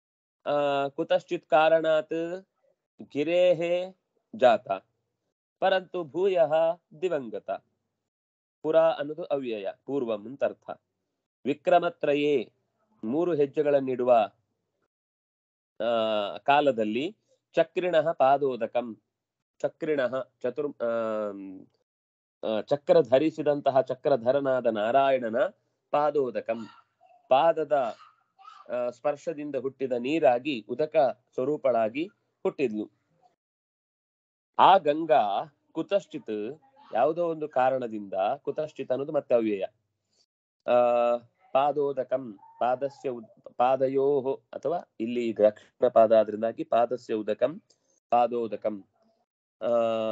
ಆ ಕುತಶ್ಚಿತ್ ಕಾರಣಾತ್ ಗಿರೇಃ ಜಾತ ಪರಂತು ಭೂಯಃ ದಿವಂಗತ ಪುರ ಅನ್ನೋದು ಅವ್ಯಯ ಪೂರ್ವಂ ಅಂತ ಅರ್ಥ ವಿಕ್ರಮತ್ರಯೇ ಮೂರು ಹೆಜ್ಜೆಗಳನ್ನಿಡುವ ಆ ಕಾಲದಲ್ಲಿ ಚಕ್ರಿಣ ಪಾದೋದಕಂ ಚಕ್ರಿಣ ಚತುರ್ ಆಮ್, ಆ, ಚಕ್ರ ಧರಿಸಿದಂತಹ ಚಕ್ರಧರನಾದ ನಾರಾಯಣನ ಪಾದೋದಕಂ ಪಾದದ ಆ, ಸ್ಪರ್ಶದಿಂದ ಹುಟ್ಟಿದ ನೀರಾಗಿ ಉದಕ ಸ್ವರೂಪಳಾಗಿ ಹುಟ್ಟಿದ್ಲು ಆ ಗಂಗಾ ಕುತಶ್ಚಿತ್ ಯಾವುದೋ ಒಂದು ಕಾರಣದಿಂದ ಕುತಶ್ಚಿತ್ ಅನ್ನೋದು ಮತ್ತೆ ಅವ್ಯಯ ಆ ಪಾದೋದಕಂ ಪಾದಸ್ಯ ಉದ್- ಪಾದಯೋ ಅಥವಾ ಇಲ್ಲಿ ದಕ್ಷಿಣ ಪಾದ ಆದ್ರಿಂದಾಗಿ ಪಾದಸ್ಯ ಉದಕಂ ಪಾದೋದಕಂ ಆ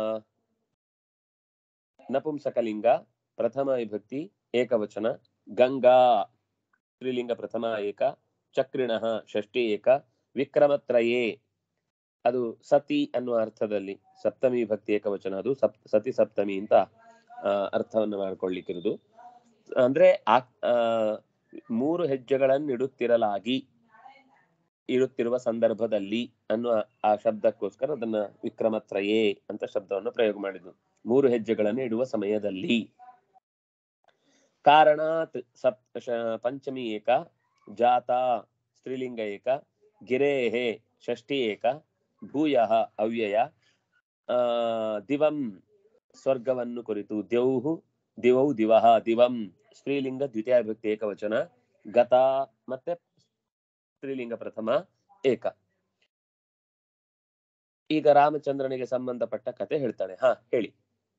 ನಪುಂಸಕಲಿಂಗ ಪ್ರಥಮ ವಿಭಕ್ತಿ ಏಕವಚನ ಗಂಗಾ ಸ್ತ್ರೀಲಿಂಗ ಪ್ರಥಮ ಏಕ ಚಕ್ರಿಣ ಷಷ್ಠಿ ಏಕ ವಿಕ್ರಮತ್ರಯೇ ಅದು ಸತಿ ಅನ್ನುವ ಅರ್ಥದಲ್ಲಿ ಸಪ್ತಮಿ ವಿಭಕ್ತಿ ಏಕವಚನ ಅದು ಸಪ್ ಸತಿ ಸಪ್ತಮಿ ಅಂತ ಆ, ಅರ್ಥವನ್ನು ಮಾಡ್ಕೊಳ್ಳಿಕ್ಕಿರುದು ಅಂದ್ರೆ ಆ ಆ, ಮೂರು ಹೆಜ್ಜೆಗಳನ್ನು ಇಡುತ್ತಿರಲಾಗಿ ಇಡುತ್ತಿರುವ ಸಂದರ್ಭದಲ್ಲಿ ಅನ್ನುವ ಆ ಶಬ್ದಕ್ಕೋಸ್ಕರ ಅದನ್ನ ವಿಕ್ರಮತ್ರಯೇ ಅಂತ ಶಬ್ದವನ್ನು ಪ್ರಯೋಗ ಮಾಡಿದ್ದು ಮೂರು ಹೆಜ್ಜೆಗಳನ್ನು ಇಡುವ ಸಮಯದಲ್ಲಿ ಕಾರಣಾತ್ ಸಪ್ ಶ- ಪಂಚಮಿ ಏಕ ಜಾತ ಸ್ತ್ರೀಲಿಂಗ ಏಕ ಗಿರೇಹೆ ಷಷ್ಠಿ ಏಕ ಭೂಯ ಅವ್ಯಯ ಆ ದಿವಂ ಸ್ವರ್ಗವನ್ನು ಕುರಿತು ದ್ಯೌಹು ದಿವೌ ದಿವಹ ದಿವಂ ಸ್ತ್ರೀಲಿಂಗ ದ್ವಿತೀಯ ವಿಭಕ್ತಿ ಏಕವಚನ ಗತ ಮತ್ತೆ ಸ್ತ್ರೀಲಿಂಗ ಪ್ರಥಮ ಏಕ ಈಗ ರಾಮಚಂದ್ರನಿಗೆ ಸಂಬಂಧಪಟ್ಟ ಕತೆ ಹೇಳ್ತಾನೆ ಹಾ ಹೇಳಿ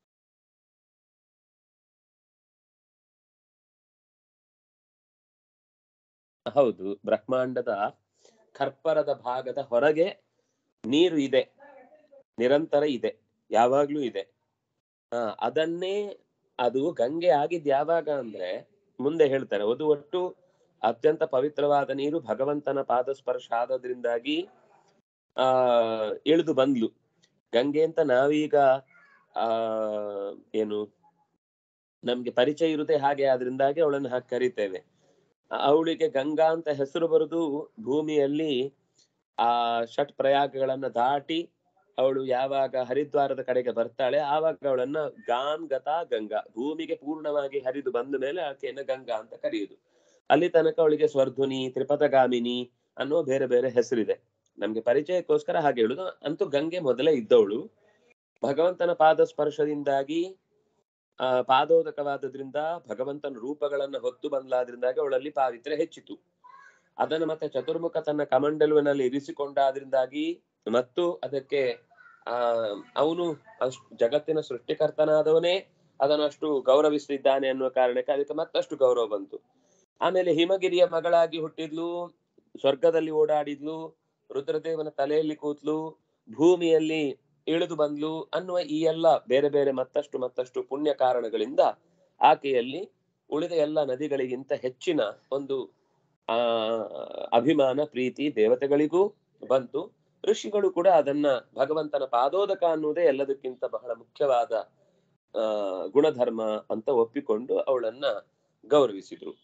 ಹೌದು ಬ್ರಹ್ಮಾಂಡದ ಕರ್ಪರದ ಭಾಗದ ಹೊರಗೆ ನೀರು ಇದೆ ನಿರಂತರ ಇದೆ ಯಾವಾಗ್ಲೂ ಇದೆ ಆ ಅದನ್ನೇ ಅದು ಗಂಗೆ ಆಗಿದ್ ಯಾವಾಗ ಅಂದ್ರೆ ಮುಂದೆ ಹೇಳ್ತಾರೆ ಅದು ಒಟ್ಟು ಅತ್ಯಂತ ಪವಿತ್ರವಾದ ನೀರು ಭಗವಂತನ ಪಾದಸ್ಪರ್ಶ ಆದದ್ರಿಂದಾಗಿ ಆ ಇಳಿದು ಬಂದ್ಲು ಗಂಗೆ ಅಂತ ನಾವೀಗ ಆ ಏನು ನಮ್ಗೆ ಪರಿಚಯ ಇರುದೇ ಹಾಗೆ ಆದ್ರಿಂದಾಗಿ ಅವಳನ್ನು ಹಾಗೆ ಕರಿತೇವೆ ಅವಳಿಗೆ ಗಂಗಾ ಅಂತ ಹೆಸರು ಬರುದು ಭೂಮಿಯಲ್ಲಿ ಆ ಷಟ್ ಪ್ರಯಾಗಗಳನ್ನ ದಾಟಿ ಅವಳು ಯಾವಾಗ ಹರಿದ್ವಾರದ ಕಡೆಗೆ ಬರ್ತಾಳೆ ಆವಾಗ ಅವಳನ್ನ ಗಾನ್ ಗತಾ ಗಂಗಾ ಭೂಮಿಗೆ ಪೂರ್ಣವಾಗಿ ಹರಿದು ಬಂದ ಮೇಲೆ ಆಕೆಯನ್ನ ಗಂಗಾ ಅಂತ ಕರೆಯುದು ಅಲ್ಲಿ ತನಕ ಅವಳಿಗೆ ಸ್ವರ್ಧುನಿ ತ್ರಿಪಥಗಾಮಿನಿ ಅನ್ನೋ ಬೇರೆ ಬೇರೆ ಹೆಸರಿದೆ ನಮ್ಗೆ ಪರಿಚಯಕ್ಕೋಸ್ಕರ ಹಾಗೆ ಹೇಳುದು ಅಂತೂ ಗಂಗೆ ಮೊದಲೇ ಇದ್ದವಳು ಭಗವಂತನ ಪಾದ ಸ್ಪರ್ಶದಿಂದಾಗಿ ಆ ಪಾದೋದಕವಾದದ್ರಿಂದ ಭಗವಂತನ ರೂಪಗಳನ್ನ ಹೊತ್ತು ಬಂದ್ಲಾದ್ರಿಂದಾಗಿ ಅವಳಲ್ಲಿ ಪಾವಿತ್ರ್ಯ ಹೆಚ್ಚಿತು ಅದನ್ನು ಮತ್ತೆ ಚತುರ್ಮುಖ ತನ್ನ ಕಮಂಡಲುವಿನಲ್ಲಿ ಇರಿಸಿಕೊಂಡಾದ್ರಿಂದಾಗಿ ಮತ್ತು ಅದಕ್ಕೆ ಆ ಅವನು ಅಷ್ಟು ಜಗತ್ತಿನ ಸೃಷ್ಟಿಕರ್ತನಾದವನೇ ಅದನ್ನು ಅಷ್ಟು ಗೌರವಿಸಿದ್ದಾನೆ ಅನ್ನುವ ಕಾರಣಕ್ಕೆ ಅದಕ್ಕೆ ಮತ್ತಷ್ಟು ಗೌರವ ಬಂತು ಆಮೇಲೆ ಹಿಮಗಿರಿಯ ಮಗಳಾಗಿ ಹುಟ್ಟಿದ್ಲು ಸ್ವರ್ಗದಲ್ಲಿ ಓಡಾಡಿದ್ಲು ರುದ್ರದೇವನ ತಲೆಯಲ್ಲಿ ಕೂತ್ಲು ಭೂಮಿಯಲ್ಲಿ ಇಳಿದು ಬಂದ್ಲು ಅನ್ನುವ ಈ ಎಲ್ಲ ಬೇರೆ ಬೇರೆ ಮತ್ತಷ್ಟು ಮತ್ತಷ್ಟು ಪುಣ್ಯ ಕಾರಣಗಳಿಂದ ಆಕೆಯಲ್ಲಿ ಉಳಿದ ಎಲ್ಲ ನದಿಗಳಿಗಿಂತ ಹೆಚ್ಚಿನ ಒಂದು ಆ ಅಭಿಮಾನ ಪ್ರೀತಿ ದೇವತೆಗಳಿಗೂ ಬಂತು ಋಷಿಗಳು ಕೂಡ ಅದನ್ನ ಭಗವಂತನ ಪಾದೋದಕ ಅನ್ನುವುದೇ ಎಲ್ಲದಕ್ಕಿಂತ ಬಹಳ ಮುಖ್ಯವಾದ ಆ ಗುಣಧರ್ಮ ಅಂತ ಒಪ್ಪಿಕೊಂಡು ಅವಳನ್ನ ಗೌರವಿಸಿದ್ರು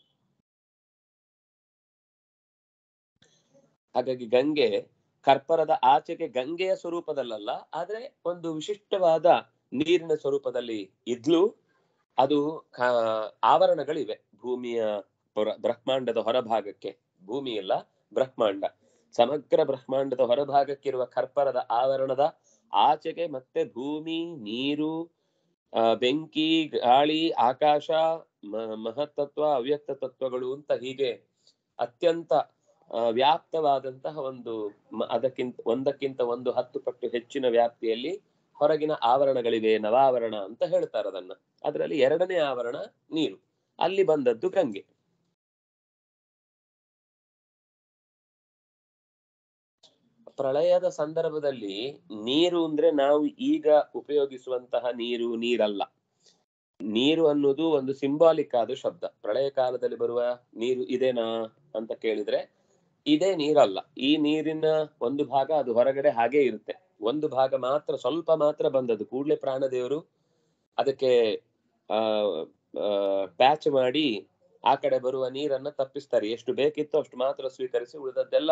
ಹಾಗಾಗಿ ಗಂಗೆ ಕರ್ಪರದ ಆಚೆಗೆ ಗಂಗೆಯ ಸ್ವರೂಪದಲ್ಲಲ್ಲ ಆದ್ರೆ ಒಂದು ವಿಶಿಷ್ಟವಾದ ನೀರಿನ ಸ್ವರೂಪದಲ್ಲಿ ಇದ್ಲು ಅದು ಕಾ- ಆವರಣಗಳಿವೆ ಭೂಮಿಯ ಹೊರ ಬ್ರಹ್ಮಾಂಡದ ಹೊರಭಾಗಕ್ಕೆ ಭೂಮಿ ಅಲ್ಲ ಬ್ರಹ್ಮಾಂಡ ಸಮಗ್ರ ಬ್ರಹ್ಮಾಂಡದ ಹೊರಭಾಗಕ್ಕಿರುವ ಕರ್ಪರದ ಆವರಣದ ಆಚೆಗೆ ಮತ್ತೆ ಭೂಮಿ ನೀರು ಆ, ಬೆಂಕಿ ಗಾಳಿ ಆಕಾಶ ಮ- ಮಹತ್ತತ್ವ ಅವ್ಯಕ್ತ ತತ್ವಗಳು ಅಂತ ಹೀಗೆ ಅತ್ಯಂತ ಆ, ವ್ಯಾಪ್ತವಾದಂತಹ ಒಂದು ಮ- ಅದಕ್ಕಿಂತ ಒಂದಕ್ಕಿಂತ ಒಂದು ಹತ್ತು ಪಟ್ಟು ಹೆಚ್ಚಿನ ವ್ಯಾಪ್ತಿಯಲ್ಲಿ ಹೊರಗಿನ ಆವರಣಗಳಿವೆ ನವಾವರಣ ಅಂತ ಹೇಳ್ತಾರೆ ಅದನ್ನ ಅದರಲ್ಲಿ ಎರಡನೇ ಆವರಣ ನೀರು ಅಲ್ಲಿ ಬಂದದ್ದು ಗಂಗೆ ಪ್ರಳಯದ ಸಂದರ್ಭದಲ್ಲಿ ನೀರು ಅಂದ್ರೆ ನಾವು ಈಗ ಉಪಯೋಗಿಸುವಂತಹ ನೀರು ನೀರಲ್ಲ ನೀರು ಅನ್ನೋದು ಒಂದು ಸಿಂಬಾಲಿಕ್ ಆದ ಶಬ್ದ ಪ್ರಳಯ ಕಾಲದಲ್ಲಿ ಬರುವ ನೀರು ಇದೇನಾ ಅಂತ ಕೇಳಿದ್ರೆ ಇದೇ ನೀರಲ್ಲ ಈ ನೀರಿನ ಒಂದು ಭಾಗ ಅದು ಹೊರಗಡೆ ಹಾಗೆ ಇರುತ್ತೆ ಒಂದು ಭಾಗ ಮಾತ್ರ ಸ್ವಲ್ಪ ಮಾತ್ರ ಬಂದದ್ದು ಕೂಡ್ಲೆ ಪ್ರಾಣದೇವರು ಅದಕ್ಕೆ ಆ ಪ್ಯಾಚ್ ಮಾಡಿ ಆ ಕಡೆ ಬರುವ ನೀರನ್ನ ತಪ್ಪಿಸ್ತಾರೆ ಎಷ್ಟು ಬೇಕಿತ್ತು ಅಷ್ಟು ಮಾತ್ರ ಸ್ವೀಕರಿಸಿ ಉಳಿದದ್ದೆಲ್ಲ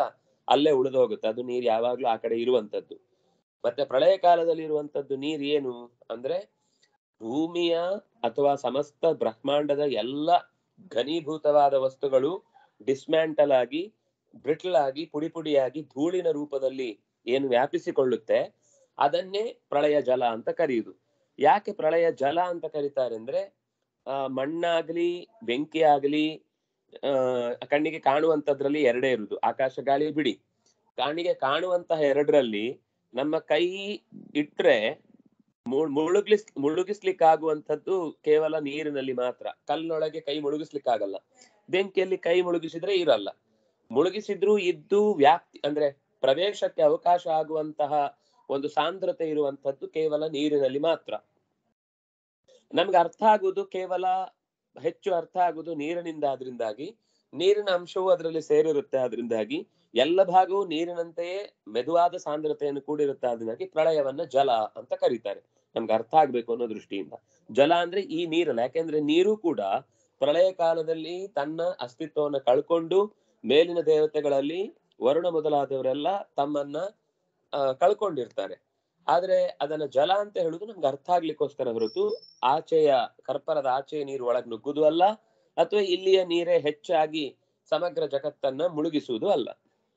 ಅಲ್ಲೇ ಉಳಿದು ಹೋಗುತ್ತೆ ಅದು ನೀರು ಯಾವಾಗ್ಲೂ ಆ ಕಡೆ ಇರುವಂತದ್ದು ಮತ್ತೆ ಪ್ರಳಯ ಕಾಲದಲ್ಲಿ ಇರುವಂತದ್ದು ನೀರು ಏನು ಅಂದ್ರೆ ಭೂಮಿಯ ಅಥವಾ ಸಮಸ್ತ ಬ್ರಹ್ಮಾಂಡದ ಎಲ್ಲ ಘನೀಭೂತವಾದ ವಸ್ತುಗಳು ಡಿಸ್ಮ್ಯಾಂಟಲ್ ಆಗಿ ಬ್ರಿಟಲ್ ಆಗಿ ಪುಡಿ ಪುಡಿಯಾಗಿ ಧೂಳಿನ ರೂಪದಲ್ಲಿ ಏನು ವ್ಯಾಪಿಸಿಕೊಳ್ಳುತ್ತೆ ಅದನ್ನೇ ಪ್ರಳಯ ಜಲ ಅಂತ ಕರೆಯುವುದು ಯಾಕೆ ಪ್ರಳಯ ಜಲ ಅಂತ ಕರೀತಾರೆ ಅಂದ್ರೆ ಆ ಮಣ್ಣಾಗ್ಲಿ ಬೆಂಕಿ ಆಗ್ಲಿ ಆ ಕಣ್ಣಿಗೆ ಕಾಣುವಂತದ್ರಲ್ಲಿ ಎರಡೇ ಇರುದು ಆಕಾಶ ಗಾಳಿ ಬಿಡಿ ಕಣ್ಣಿಗೆ ಕಾಣುವಂತಹ ಎರಡರಲ್ಲಿ ನಮ್ಮ ಕೈ ಇಟ್ರೆ ಮು- ಮುಳುಗ್ಲಿಸ್ ಮುಳುಗಿಸ್ಲಿಕ್ಕಾಗುವಂಥದ್ದು ಕೇವಲ ನೀರಿನಲ್ಲಿ ಮಾತ್ರ ಕಲ್ಲೊಳಗೆ ಕೈ ಮುಳುಗಿಸ್ಲಿಕ್ಕಾಗಲ್ಲ ಬೆಂಕಿಯಲ್ಲಿ ಕೈ ಮುಳುಗಿಸಿದ್ರೆ ಇರಲ್ಲ ಮುಳುಗಿಸಿದ್ರೂ ಇದ್ದು ವ್ಯಾಪ್ತಿ ಅಂದ್ರೆ ಪ್ರವೇಶಕ್ಕೆ ಅವಕಾಶ ಆಗುವಂತಹ ಒಂದು ಸಾಂದ್ರತೆ ಇರುವಂತದ್ದು ಕೇವಲ ನೀರಿನಲ್ಲಿ ಮಾತ್ರ ನಮ್ಗೆ ಅರ್ಥ ಆಗುವುದು ಕೇವಲ ಹೆಚ್ಚು ಅರ್ಥ ಆಗುವುದು ನೀರಿನಿಂದ ಆದ್ರಿಂದಾಗಿ ನೀರಿನ ಅಂಶವು ಅದರಲ್ಲಿ ಸೇರಿರುತ್ತೆ ಆದ್ರಿಂದಾಗಿ ಎಲ್ಲ ಭಾಗವು ನೀರಿನಂತೆಯೇ ಮೆದುವಾದ ಸಾಂದ್ರತೆಯನ್ನು ಕೂಡಿರುತ್ತೆ ಅದರಿಂದಾಗಿ ಪ್ರಳಯವನ್ನ ಜಲ ಅಂತ ಕರೀತಾರೆ ನಮ್ಗೆ ಅರ್ಥ ಆಗ್ಬೇಕು ಅನ್ನೋ ದೃಷ್ಟಿಯಿಂದ ಜಲ ಅಂದ್ರೆ ಈ ನೀರಲ್ಲ ಯಾಕೆಂದ್ರೆ ನೀರು ಕೂಡ ಪ್ರಳಯ ಕಾಲದಲ್ಲಿ ತನ್ನ ಅಸ್ತಿತ್ವವನ್ನು ಕಳ್ಕೊಂಡು ಮೇಲಿನ ದೇವತೆಗಳಲ್ಲಿ ವರುಣ ಮೊದಲಾದವರೆಲ್ಲ ತಮ್ಮನ್ನ ಆ, ಕಳ್ಕೊಂಡಿರ್ತಾರೆ ಆದ್ರೆ ಅದನ್ನ ಜಲ ಅಂತ ಹೇಳುದು ನಮ್ಗೆ ಅರ್ಥ ಆಗ್ಲಿಕ್ಕೋಸ್ಕರ ಹೊರತು ಆಚೆಯ ಕರ್ಪರದ ಆಚೆಯ ನೀರು ಒಳಗ್ ನುಗ್ಗುದು ಅಲ್ಲ ಅಥವಾ ಇಲ್ಲಿಯ ನೀರೇ ಹೆಚ್ಚಾಗಿ ಸಮಗ್ರ ಜಗತ್ತನ್ನ ಮುಳುಗಿಸುವುದು ಅಲ್ಲ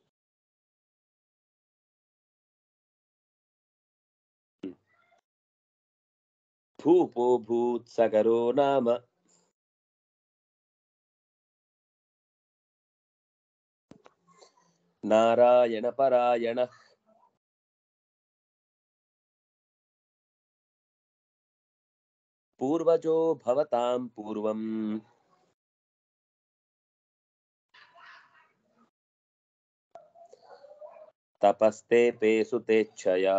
ಭೂಪೋ ಭೂತ್ ಸಗರೋ ನಾಮ ನಾರಾಯಣ ಪರಾಯಣ पूर्वजो भवतां पूर्वम् तपस्ते पे सुतेच्छया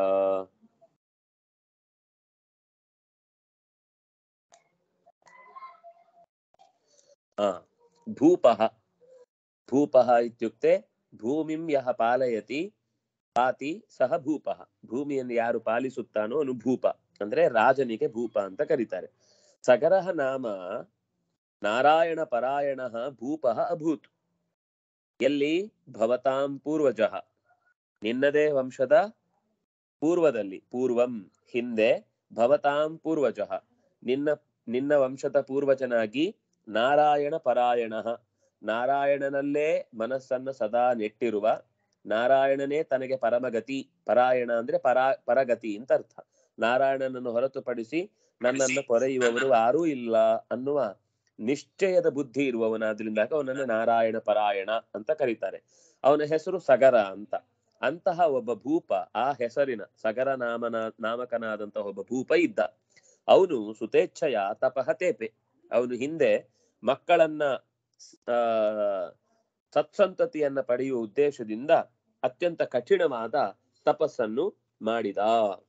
ಆ, ಭೂಪಃ ಭೂಪಃ ಇತ್ಯುಕ್ತೆ ಭೂಮಿಂ ಯಹ ಪಾಲಯತಿ ಪಾತಿ ಸಹ ಭೂಪಃ ಭೂಮಿಯನ್ನು ಯಾರು ಪಾಲಿಸುತ್ತಾನೋ ಅವನು ಭೂಪ ಅಂದ್ರೆ ರಾಜನಿಗೆ ಭೂಪ ಅಂತ ಕರೀತಾರೆ ಸಗರಹ ನಾಮ ನಾರಾಯಣ ಪರಾಯಣ ಭೂಪಃ ಅಭೂತ್ ಎಲ್ಲಿ ಭವತಾಂ ಪೂರ್ವಜಃ ನಿನ್ನದೇ ವಂಶದ ಪೂರ್ವದಲ್ಲಿ ಪೂರ್ವಂ ಹಿಂದೆ ಭವತಾಂ ಪೂರ್ವಜಃ ನಿನ್ನ ನಿನ್ನ ವಂಶದ ಪೂರ್ವಜನಾಗಿ ನಾರಾಯಣ ಪರಾಯಣ ನಾರಾಯಣನಲ್ಲೇ ಮನಸ್ಸನ್ನ ಸದಾ ನೆಟ್ಟಿರುವ ನಾರಾಯಣನೇ ತನಗೆ ಪರಮಗತಿ ಪರಾಯಣ ಅಂದ್ರೆ ಪರಾ ಪರಗತಿ ಅಂತ ಅರ್ಥ ನಾರಾಯಣನನ್ನು ಹೊರತುಪಡಿಸಿ ನನ್ನನ್ನು ಪೊರೆಯುವವರು ಯಾರೂ ಇಲ್ಲ ಅನ್ನುವ ನಿಶ್ಚಯದ ಬುದ್ಧಿ ಇರುವವನಾದ್ರಿಂದ ಅವನನ್ನು ನಾರಾಯಣ ಪರಾಯಣ ಅಂತ ಕರೀತಾರೆ ಅವನ ಹೆಸರು ಸಗರ ಅಂತ ಅಂತಹ ಒಬ್ಬ ಭೂಪ ಆ ಹೆಸರಿನ ಸಗರ ನಾಮನ ನಾಮಕನಾದಂತಹ ಒಬ್ಬ ಭೂಪ ಇದ್ದ ಅವನು ಸುತೇಚ್ಛಯ ತಪಃ ತೇಪೆ ಅವನು ಹಿಂದೆ ಮಕ್ಕಳನ್ನ ಆ ಸತ್ಸಂತತಿಯನ್ನ ಪಡೆಯುವ ಉದ್ದೇಶದಿಂದ ಅತ್ಯಂತ ಕಠಿಣವಾದ ತಪಸ್ಸನ್ನು ಮಾಡಿದ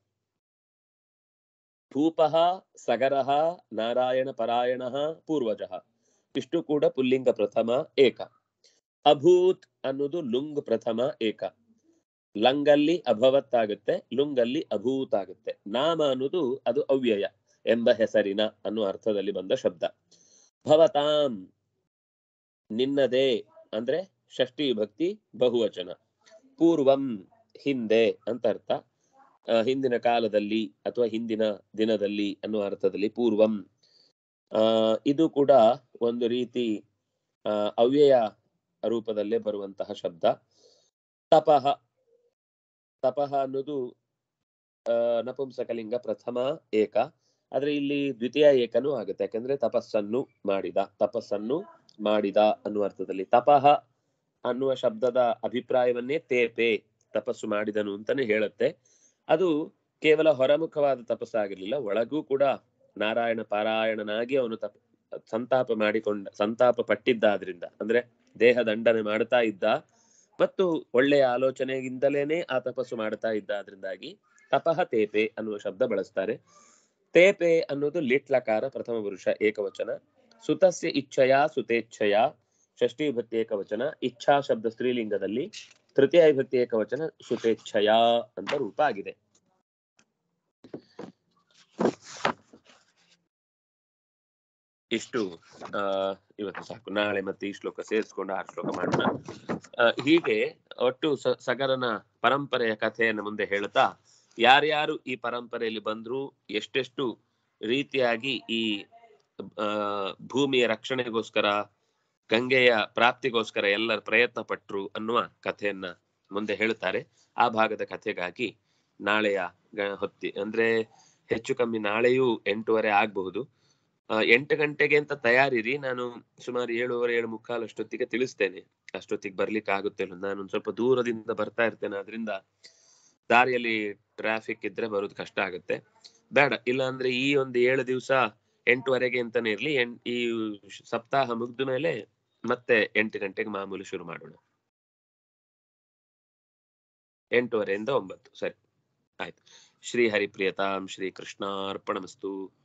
ಭೂಪಃ ಸಗರಃ ನಾರಾಯಣ ಪರಾಯಣ ಪೂರ್ವಜಃ ಇಷ್ಟು ಕೂಡ ಪುಲ್ಲಿಂಗ ಪ್ರಥಮ ಏಕ ಅಭೂತ್ ಅನ್ನೋದು ಲುಂಗ್ ಪ್ರಥಮ ಏಕ ಲಂಗಲ್ಲಿ ಅಭವತ್ ಆಗುತ್ತೆ ಲುಂಗಲ್ಲಿ ಅಭೂತ್ ಆಗುತ್ತೆ ನಾಮ ಅನ್ನೋದು ಅದು ಅವ್ಯಯ ಎಂಬ ಹೆಸರಿನ ಅನ್ನುವ ಅರ್ಥದಲ್ಲಿ ಬಂದ ಶಬ್ದ ಭವತಾಂ ನಿನ್ನದೇ ಅಂದ್ರೆ ಷಷ್ಠಿ ಭಕ್ತಿ ಬಹುವಚನ ಪೂರ್ವಂ ಹಿಂದೆ ಅಂತ ಅರ್ಥ ಆ, ಹಿಂದಿನ ಕಾಲದಲ್ಲಿ ಅಥವಾ ಹಿಂದಿನ ದಿನದಲ್ಲಿ ಅನ್ನುವ ಅರ್ಥದಲ್ಲಿ ಪೂರ್ವಂ ಆ ಇದು ಕೂಡ ಒಂದು ರೀತಿ ಆ, ಅವ್ಯಯ ರೂಪದಲ್ಲೇ ಬರುವಂತಹ ಶಬ್ದ ತಪಃ ತಪಃ ಅನ್ನೋದು ಆ, ನಪುಂಸಕಲಿಂಗ ಪ್ರಥಮ ಏಕ ಆದ್ರೆ ಇಲ್ಲಿ ದ್ವಿತೀಯ ಏಕನೂ ಆಗುತ್ತೆ ಯಾಕಂದ್ರೆ ತಪಸ್ಸನ್ನು ಮಾಡಿದ ತಪಸ್ಸನ್ನು ಮಾಡಿದ ಅನ್ನುವ ಅರ್ಥದಲ್ಲಿ ತಪಃ ಅನ್ನುವ ಶಬ್ದದ ಅಭಿಪ್ರಾಯವನ್ನೇ ತೇಪೆ ತಪಸ್ಸು ಮಾಡಿದನು ಅಂತಾನೆ ಹೇಳುತ್ತೆ ಅದು ಕೇವಲ ಹೊರಮುಖವಾದ ತಪಸ್ಸಾಗಿರ್ಲಿಲ್ಲ ಒಳಗೂ ಕೂಡ ನಾರಾಯಣ ಪಾರಾಯಣನಾಗಿ ಅವನು ತಪ ಸಂತಾಪ ಮಾಡಿಕೊಂಡ ಸಂತಾಪ ಪಟ್ಟಿದ್ದಾದ್ರಿಂದ ಅಂದ್ರೆ ದೇಹ ದಂಡನೆ ಮಾಡ್ತಾ ಇದ್ದ ಮತ್ತು ಒಳ್ಳೆಯ ಆಲೋಚನೆಯಿಂದಲೇನೆ ಆ ತಪಸ್ಸು ಮಾಡ್ತಾ ಇದ್ದ ಆದ್ರಿಂದಾಗಿ ತಪಃ ತೇಪೆ ಅನ್ನುವ ಶಬ್ದ ಬಳಸ್ತಾರೆ ತೇಪೆ ಅನ್ನೋದು ಲಿಟ್ಲಕಾರ ಪ್ರಥಮ ಪುರುಷ ಏಕವಚನ ಸುತಸ್ಯ ಇಚ್ಛೆಯ ಸುತೇಚ್ಛಯ ಷಷ್ಠಿ ವಿಭಕ್ತಿ ಏಕವಚನ ಇಚ್ಛಾ ಶಬ್ದ ಸ್ತ್ರೀಲಿಂಗದಲ್ಲಿ ತೃತೀಯ ವಿಭಕ್ತಿ ಏಕವಚನ ಸುತೇಚ್ಛಯ ಅಂತ ರೂಪ ಆಗಿದೆ ಇಷ್ಟು ಆ ಇವತ್ತು ಸಾಕು ನಾಳೆ ಮತ್ತೆ ಈ ಶ್ಲೋಕ ಸೇರಿಸ್ಕೊಂಡು ಆರು ಶ್ಲೋಕ ಮಾಡೋಣ ಆ, ಹೀಗೆ ಒಟ್ಟು ಸ- ಸಗರನ ಪರಂಪರೆಯ ಕಥೆಯನ್ನು ಮುಂದೆ ಹೇಳ್ತಾ ಯಾರ್ಯಾರು ಈ ಪರಂಪರೆಯಲ್ಲಿ ಬಂದ್ರು ಎಷ್ಟೆಷ್ಟು ರೀತಿಯಾಗಿ ಈ ಆ, ಭೂಮಿಯ ರಕ್ಷಣೆಗೋಸ್ಕರ ಗಂಗೆಯ ಪ್ರಾಪ್ತಿಗೋಸ್ಕರ ಎಲ್ಲರ ಪ್ರಯತ್ನ ಪಟ್ರು ಅನ್ನುವ ಕಥೆಯನ್ನ ಮುಂದೆ ಹೇಳುತ್ತಾರೆ ಆ ಭಾಗದ ಕಥೆಗಾಗಿ ನಾಳೆಯ ಗ- ಹೊತ್ತಿ ಅಂದ್ರೆ ಹೆಚ್ಚು ಕಮ್ಮಿ ನಾಳೆಯೂ ಎಂಟೂವರೆ ಆಗ್ಬಹುದು ಆ, ಎಂಟು ಗಂಟೆಗೆ ಅಂತ ತಯಾರಿರಿ ನಾನು ಸುಮಾರು ಏಳುವರೆ ಏಳು ಮುಕ್ಕಾಲು ಅಷ್ಟೊತ್ತಿಗೆ ತಿಳಿಸ್ತೇನೆ ಅಷ್ಟೊತ್ತಿಗೆ ಬರ್ಲಿಕ್ಕೆ ಆಗುತ್ತೆ ಇಲ್ಲ ನಾನು ಒಂದ್ ಸ್ವಲ್ಪ ದೂರದಿಂದ ಬರ್ತಾ ಇರ್ತೇನೆ ಅದರಿಂದ ದಾರಿಯಲ್ಲಿ ಟ್ರಾಫಿಕ್ ಇದ್ರೆ ಬರೋದು ಕಷ್ಟ ಆಗುತ್ತೆ ಬೇಡ ಇಲ್ಲ ಅಂದ್ರೆ ಈ ಒಂದು ಏಳು ದಿವಸ ಎಂಟುವರೆಗೆ ಅಂತಾನೆ ಇರ್ಲಿ ಎಂ ಈ ಸಪ್ತಾಹ ಮುಗ್ದ ಮೇಲೆ ಮತ್ತೆ ಎಂಟು ಗಂಟೆಗೆ ಮಾಮೂಲು ಶುರು ಮಾಡೋಣ ಎಂಟುವರೆಯಿಂದ ಒಂಬತ್ತು ಸರಿ ಆಯ್ತು ಶ್ರೀ ಹರಿಪ್ರಿಯತಾಂ ಶ್ರೀ ಕೃಷ್ಣಾರ್ಪಣಮಸ್ತು